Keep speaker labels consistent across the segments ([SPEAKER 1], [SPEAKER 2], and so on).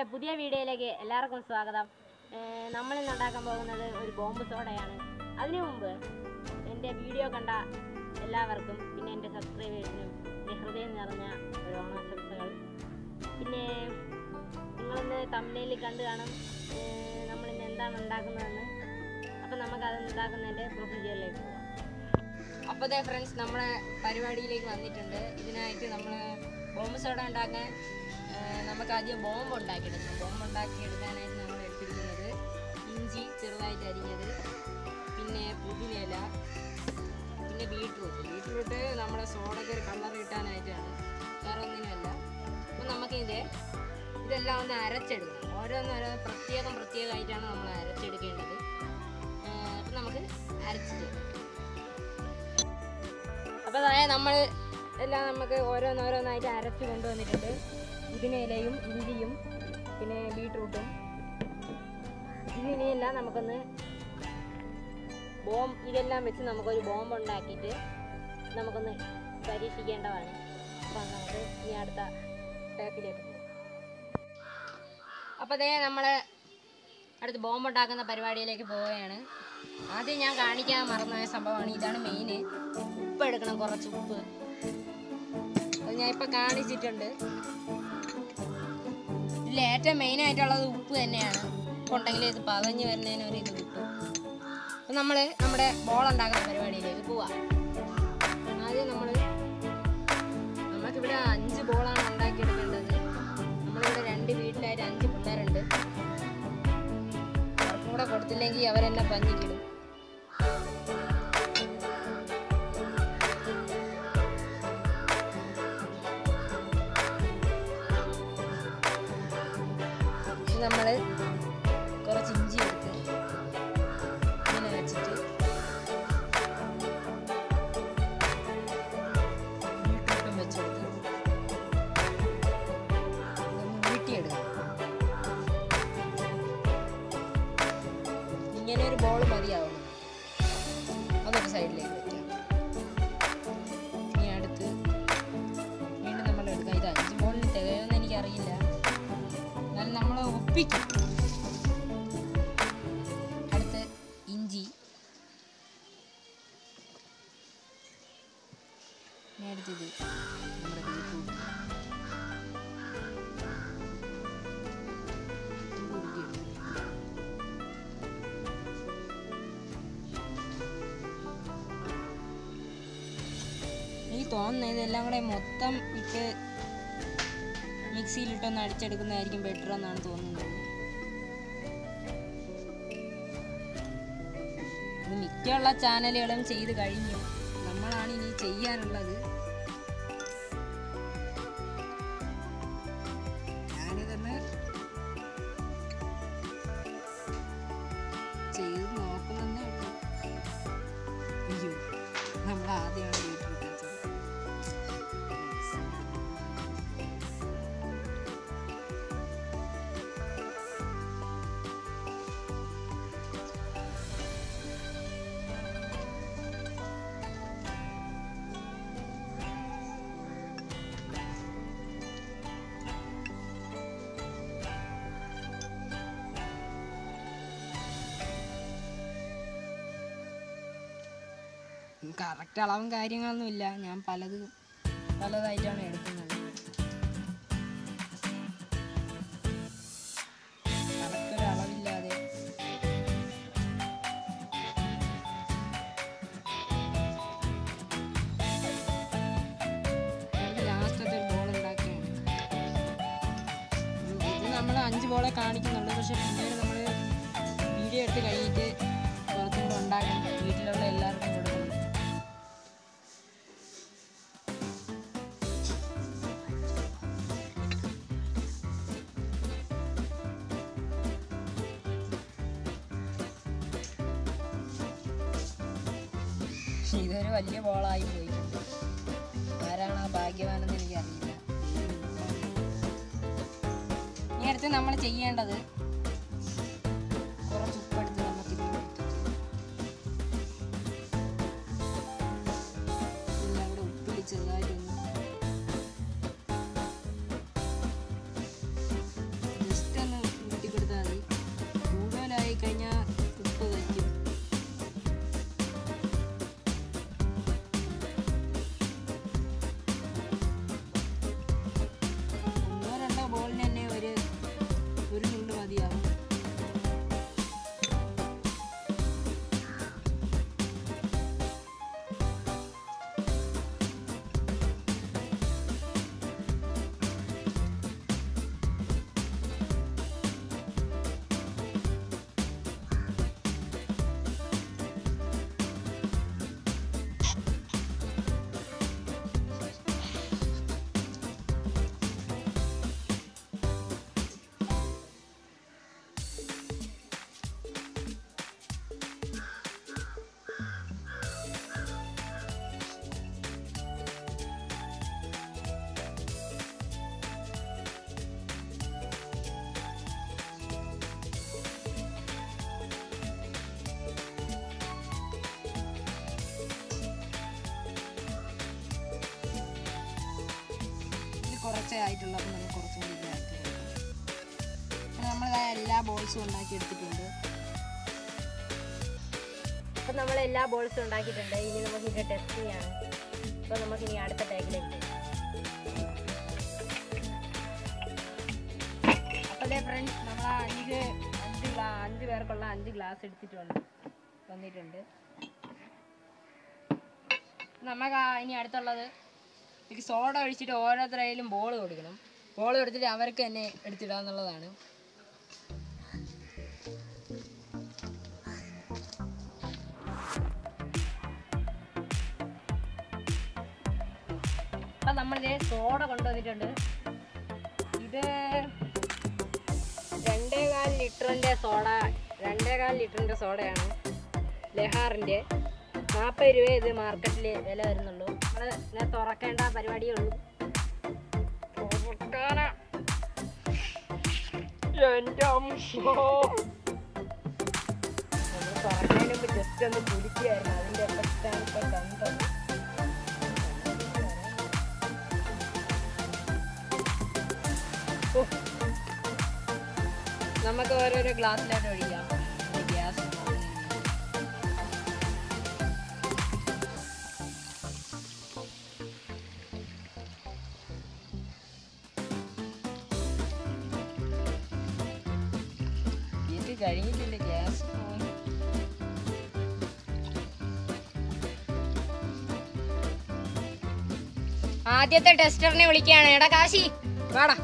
[SPEAKER 1] പുതിയ വീഡിയോയിലേക്ക് എല്ലാവർക്കും സ്വാഗതം ഏർ നമ്മളിന്ന് ഉണ്ടാക്കാൻ പോകുന്നത് ഒരു ബോംബ് സോഡയാണ് അതിനു മുമ്പ് എൻ്റെ വീഡിയോ കണ്ട എല്ലാവർക്കും പിന്നെ എൻ്റെ സബ്സ്ക്രൈബേഴ്സിനും എൻ്റെ ഹൃദയം നിറഞ്ഞ ഒരു ഓണാശംസകൾ പിന്നെ നിങ്ങളിന്ന് തമിഴിൽ കണ്ടു കാണും ഏർ നമ്മളിന്ന് എന്താണ് ഉണ്ടാക്കുന്നതെന്ന് അപ്പം നമുക്ക് അത് ഉണ്ടാക്കുന്നതിൻ്റെ പ്രൊസീജിയറിലേക്ക് പോകാം അപ്പോൾ അതെ ഫ്രണ്ട്സ് നമ്മളെ പരിപാടിയിലേക്ക് വന്നിട്ടുണ്ട് ഇതിനായിട്ട് നമ്മൾ ബോംബ് സോഡ ഉണ്ടാക്കാൻ ആ, നമുക്ക് ആദ്യം ബോംബ് ഉണ്ടാക്കിയെടുക്കണം ബോംബ് ഉണ്ടാക്കിയെടുക്കാനായിട്ട് നമ്മൾ എടുത്തിരിക്കുന്നത് ഇഞ്ചി ചെറുതായിട്ട് അരിഞ്ഞത് പിന്നെ പുതിനയില പിന്നെ ബീട്രൂട്ട് ബീട്രൂട്ട് നമ്മുടെ സോഡയ്ക്ക് ഒരു കളർ കിട്ടാനായിട്ടാണ് വേറെ ഒന്നിനുമല്ല അപ്പം നമുക്കിത് ഇതെല്ലാം ഒന്ന് അരച്ചെടുക്കണം ഓരോന്നോരോ പ്രത്യേകം പ്രത്യേകമായിട്ടാണ് നമ്മൾ അരച്ചെടുക്കേണ്ടത് അപ്പം നമുക്ക് അരച്ചിട്ട് അപ്പോൾ അതായത് നമ്മൾ എല്ലാം നമുക്ക് ഓരോന്നോരോന്നായിട്ട് അരച്ച് കൊണ്ടുവന്നിട്ടുണ്ട് പുതിനയിലയും ഇഞ്ചിയും പിന്നെ ബീട്രൂട്ടും ഇതിനെല്ലാം നമുക്കൊന്ന് ബോംബ് ഇതെല്ലാം വെച്ച് നമുക്കൊരു ബോംബ് ഉണ്ടാക്കിയിട്ട് നമുക്കൊന്ന് പരീക്ഷിക്കേണ്ടതാണ് അപ്പം നമുക്ക് ഇനി അടുത്ത ടാക്കിലേക്ക് പോകാം അപ്പോൾ അതേ നമ്മൾ അടുത്ത് ബോംബ് ഉണ്ടാക്കുന്ന പരിപാടിയിലേക്ക് പോവുകയാണ് ആദ്യം ഞാൻ കാണിക്കാൻ മറന്നുപോയ സംഭവമാണ് ഇതാണ് മെയിന് ഉപ്പ് എടുക്കണം കുറച്ച് ഉപ്പ് അത് ഞാൻ ഇപ്പം കാണിച്ചിട്ടുണ്ട് ഇതിൽ ഏറ്റവും മെയിൻ ആയിട്ടുള്ളത് ഉപ്പ് തന്നെയാണ് ഉണ്ടെങ്കിൽ ഇത് പതഞ്ഞ് വരുന്നതിന് ഒരു ഇത് കിട്ടും അപ്പം നമ്മൾ നമ്മുടെ ബോൾ ഉണ്ടാക്കുന്ന പരിപാടിയിലേക്ക് പോവാം ആദ്യം നമ്മൾ നമുക്കിവിടെ അഞ്ച് ബോളാണ് ഉണ്ടാക്കിയെടുക്കേണ്ടത് നമ്മളിവിടെ രണ്ട് വീട്ടിലായിട്ട് അഞ്ച് പിള്ളേരുണ്ട് അവർക്കും കൂടെ കൊടുത്തില്ലെങ്കിൽ അവരെന്നെ പഞ്ഞിക്കിടും നമ്മൾ കുറച്ച് ഇഞ്ചി എടുത്ത് ഇങ്ങനെ വെച്ചിട്ട് ബീട്രൂട്ടും വെച്ചെടുത്ത് ഇതൊന്ന് ഉരുട്ടിയെടുക്കാം ഇങ്ങനെ ഒരു ബോൾ മതിയാവും അതൊരു സൈഡിലേക്ക് വെക്കാം ഇനി അടുത്ത് വീണ്ടും നമ്മൾ എടുക്കാം ഇത് അഞ്ച് ബോളിന് തികയുമെന്ന് എനിക്കറിയില്ല എന്നാലും നമ്മൾ ഒപ്പിക്കും അടുത്ത് ഇഞ്ചി ഇനി അടുത്തത് നമ്മുടെ ബീറ്റ്റൂട്ട് ഇത് ഉരുക്കിയെടുക്കാം. എനിക്ക് തോന്നുന്നത് ഇതെല്ലാം കൂടെ മൊത്തം ഇട്ട് മിക്സിയിലിട്ടൊന്ന് അടിച്ചെടുക്കുന്നതായിരിക്കും ബെറ്റർ എന്നാണ് തോന്നുന്നത് ഇത് മിക്കുള്ള ചാനലുകളും ചെയ്ത് കഴിഞ്ഞു നമ്മളാണ് ഇനി ചെയ്യാനുള്ളത് ഞാനിതൊന്ന് ചെയ്ത് നോക്കുന്നേ ഉള്ളൂ അയ്യോ നമ്മൾ ആദ്യമാണ് ബീറ്റ്റൂട്ട് വെച്ചത് കറക്റ്റ് അളവും കാര്യങ്ങളൊന്നും ഇല്ല ഞാൻ പലത് പലതായിട്ടാണ് എടുക്കുന്നത് കറക്റ്റ് ഒരു അളവില്ലാതെ ലാസ്റ്റത്തെ ഒരു ബോൾ ഉണ്ടാക്കിയാണ് ഇത് ഇത് നമ്മൾ അഞ്ച് ബോളെ കാണിക്കുന്നുള്ളൂ പക്ഷെ പിന്നീട് നമ്മൾ വീഡിയോ എടുത്ത് കഴിഞ്ഞിട്ട് കുറച്ചും കൂടെ ഉണ്ടാക്കണം വീട്ടിലുള്ള എല്ലാവർക്കും കൊടുക്കണം ഇതൊരു വലിയ ബോളായി പോയിട്ടുണ്ട് ആരാണ് ആ ഭാഗ്യവാനെന്ന് എനിക്കറിയില്ല ഇനി അടുത്ത് നമ്മൾ ചെയ്യേണ്ടത് കുറച്ച് ഉപ്പെടുത്ത് നമുക്ക് ഇതിൽ എല്ലാം കൂടെ ഉപ്പിൽ ചെറുതായിട്ടൊന്ന് ജസ്റ്റ്
[SPEAKER 2] കുറച്ചേ ആയിട്ടുള്ളൂ അപ്പം നമുക്ക് കുറച്ചും കൂടി ഇത് ആക്കി കൊടുക്കാം അങ്ങനെ നമ്മൾ എല്ലാ ബോൾസും ഉണ്ടാക്കി എടുത്തിട്ടുണ്ട്
[SPEAKER 1] അപ്പം നമ്മൾ എല്ലാ ബോൾസും ഉണ്ടാക്കിയിട്ടുണ്ട് ഇനി നമുക്ക് ഇത് ടെസ്റ്റ് ചെയ്യാണ് അപ്പോൾ നമുക്ക് ഇനി അടുത്ത ടാഗിലേക്ക് പോകാം
[SPEAKER 2] അപ്പോൾ അതെ ഫ്രണ്ട്സ് നമ്മൾ അഞ്ച് അഞ്ച് ഗ്ലാ അഞ്ച് പേർക്കുള്ള അഞ്ച് ഗ്ലാസ് എടുത്തിട്ടുണ്ട് തന്നിട്ടുണ്ട് നമുക്ക് ആ ഇനി അടുത്തുള്ളത് ഇത് സോഡ ഒഴിച്ചിട്ട് ഓരോരുത്തരയിലും ബോൾ കൊടുക്കണം ബോൾ കൊടുത്തിട്ട് അവർക്ക് തന്നെ എടുത്തിടുക എന്നുള്ളതാണ്
[SPEAKER 1] അപ്പം നമ്മളിത് സോഡ കൊണ്ടുവന്നിട്ടുണ്ട് ഇത് രണ്ടേകാൽ ലിറ്ററിൻ്റെ സോഡ രണ്ടേകാൽ ലിറ്ററിൻ്റെ സോഡയാണ് ലഹാറിൻ്റെ നാൽപ്പത് രൂപ ഇത് മാർക്കറ്റിൽ വില വരുന്നുള്ളൂ നമ്മൾ ഇങ്ങനെ തുറക്കേണ്ട പരിപാടിയേ ഉള്ളൂ തുറക്കാനാ എൻ്റെ അമ്മോ നമ്മൾ തുറക്കുന്നതിന് മുമ്പ് ജസ്റ്റ് ഒന്ന് കുടിക്കുകയായിരുന്നു അതിൻ്റെ എഫക്റ്റാണ് ഇപ്പോൾ കണ്ടത്
[SPEAKER 2] നമുക്ക് ഓരോരോ ഗ്ലാസ്സിലായിട്ട് ഒഴിക്കാം ഗ്യാസ് ഇത് കഴിഞ്ഞിട്ടില്ല ഗ്യാസ്
[SPEAKER 1] ആദ്യത്തെ ടെസ്റ്ററിനെ വിളിക്കുകയാണ് എടാ കാശി
[SPEAKER 2] വാടാ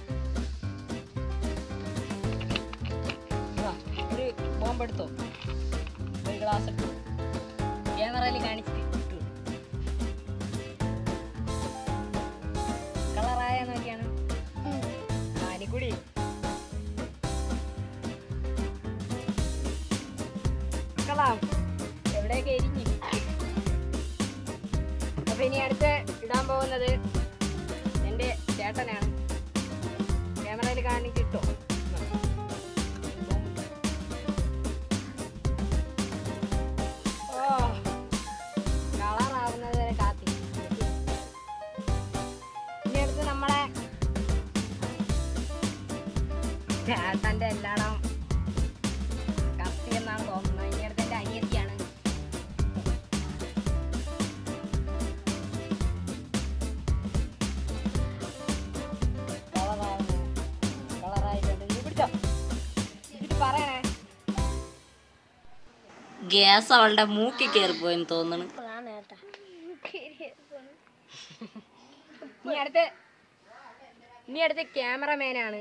[SPEAKER 2] വാ, ഒരു ബോംബ് എടുത്തോ ഒരു ഗ്ലാസ് എടുത്തു ക്യാമറയിൽ കാണിച്ചിട്ട് ഇട്ടു കളറായ നോക്കിയാണ് പാനിക്കുടി
[SPEAKER 1] കളാം എവിടെയൊക്കെ എരിഞ്ഞു അപ്പൊ ഇനി അടുത്ത് ഇടാൻ പോകുന്നത് എൻ്റെ ചേട്ടനാണ് ക്യാമറയിൽ കാണിച്ചിട്ടോ ഓ കളറാവുന്നത് വരെ കാത്തി ഇനി അടുത്ത് നമ്മളെ ചേട്ടൻ്റെ എല്ലായിടം കത്തി എന്നാണ് തോന്നുന്നത് ഇനി അടുത്ത് എൻ്റെ അനിയത്തിയാണ് കളറാവുന്നു കളറായിട്ടുണ്ട് നീ പിടിച്ചോ ഇതിട്ട് പറയണേ
[SPEAKER 3] ഗ്യാസ് അവളുടെ മൂക്കി കയറിപ്പോയെന്ന് തോന്നുന്നു
[SPEAKER 1] ഇനി അടുത്ത് ഇനി അടുത്ത് ക്യാമറമാനാണ്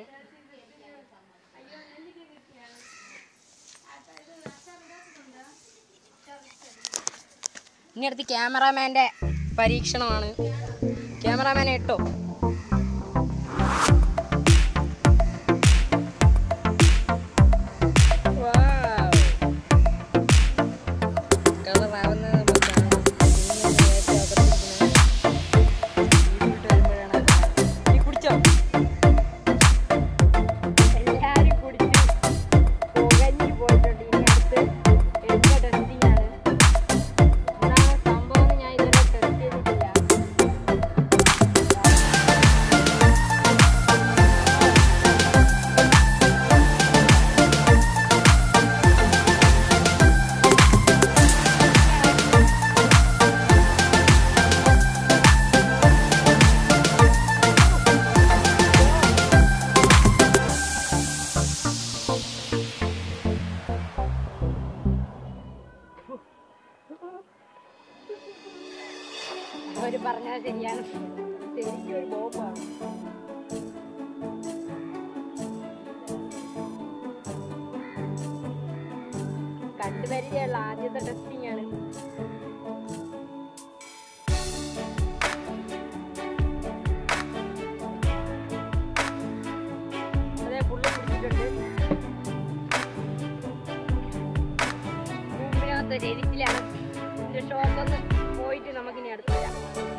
[SPEAKER 2] ഇനി അടുത്ത് ക്യാമറാമാൻ്റെ പരീക്ഷണമാണ് ക്യാമറാമാൻ ഇട്ടോ കളറാവുന്നത് നമുക്ക് കാണാം. ഇങ്ങനെ ഏറ്റവും അകത്തിരിക്കുന്ന വീട്ടിലോട്ട് വരുമ്പോഴാണ് നീ കുടിച്ചോ
[SPEAKER 1] എല്ലാരും കുടിച്ച് പുകഞ്ഞു പോയിട്ടുണ്ട് ഇനി അടുത്ത് എന്റെ ടെസ്റ്റിംഗ് ആണ് എന്താണ് സംഭവം എന്ന് ഞാൻ ഇതുവരെ ടെസ്റ്റ് ചെയ്തിട്ടില്ല അവര് പറഞ്ഞത് ശരിയാണ് ശരിക്കും ഒരു ബോംബാണ് കണ്ടുപരിചയമുള്ള ആദ്യത്തെ ടെസ്റ്റിംഗ് ആണ് അതെ പുള്ളി പിടിച്ചിട്ടുണ്ട് മൂപ്പിനകത്ത് ശരിക്കിലാണ് ഇതിന്റെ ഷോക്കൊന്ന് പോയിട്ട് നമുക്കിനി അടുത്ത് വരാം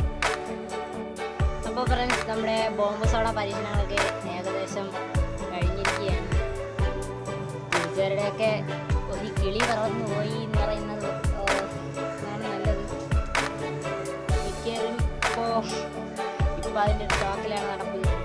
[SPEAKER 3] അപ്പോൾ ഫ്രണ്ട്സ് നമ്മുടെ ബോംബ് സോഡ പരീക്ഷണങ്ങളൊക്കെ ഏകദേശം കഴിഞ്ഞിരിക്കുകയാണ് ടീച്ചറുടെയൊക്കെ ഒരു കിളി പറന്നു പോയി എന്ന് പറയുന്നത് ഓ, ആണ് നല്ലത് മിക്കവരും ഇപ്പോൾ ഇപ്പോൾ അതിൻ്റെ സ്റ്റോക്കിലാണ് നടക്കുന്നത്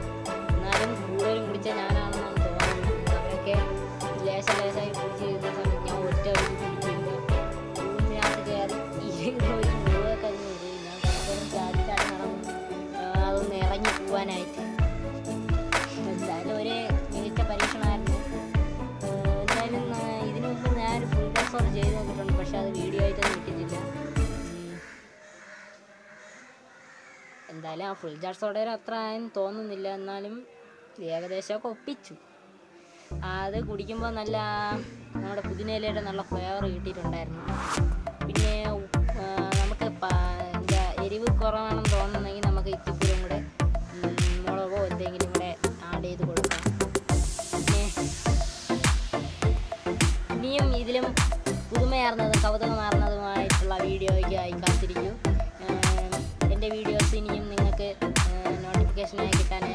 [SPEAKER 3] നോക്കുവാനായിട്ട് എന്തായാലും ഒരു മികച്ച പരീക്ഷണമായിരുന്നു ഏഹ് എന്തായാലും ആ, ഇതിനു മുമ്പ് ഞാൻ ഫുൾ ഡോസോട് ചെയ്ത് നോക്കിയിട്ടുണ്ട് പക്ഷെ അത് വീഡിയോ ആയിട്ടൊന്നും കിട്ടിയിട്ടില്ല ഉം. എന്തായാലും ആ ഫുൾ ജാർ സോഡയിൽ അത്ര ആയെന്ന് തോന്നുന്നില്ല എന്നാലും ഏകദേശമൊക്കെ ഒപ്പിച്ചു ആ, അത് കുടിക്കുമ്പോൾ നല്ല നമ്മുടെ പുതിനയിലയുടെ നല്ല ഫ്ലേവർ കിട്ടിയിട്ടുണ്ടായിരുന്നു പിന്നെ ഉപ്പ്, ആ, നമുക്ക് പ- എന്താ എരിവ് കുറവാണെന്ന് തോന്നുന്നെങ്കിൽ നമുക്ക് ഇത്തിപ്പൂരം കൂടെ ഉം, മുളകോ എന്തെങ്കിലും കൂടെ ആഡ് ചെയ്ത് കൊടുക്കാം പിന്നെ ഇനിയും ഇതിലും പുതുമയാർന്നതും കൗതുകമാർന്നതുമായിട്ടുള്ള വീഡിയോയ്ക്കായി കാത്തിരിക്കൂ ഏം, എൻ്റെ വീഡിയോസ് ഇനിയും നിങ്ങൾക്ക് നോട്ടിഫിക്കേഷനായി കിട്ടാൻ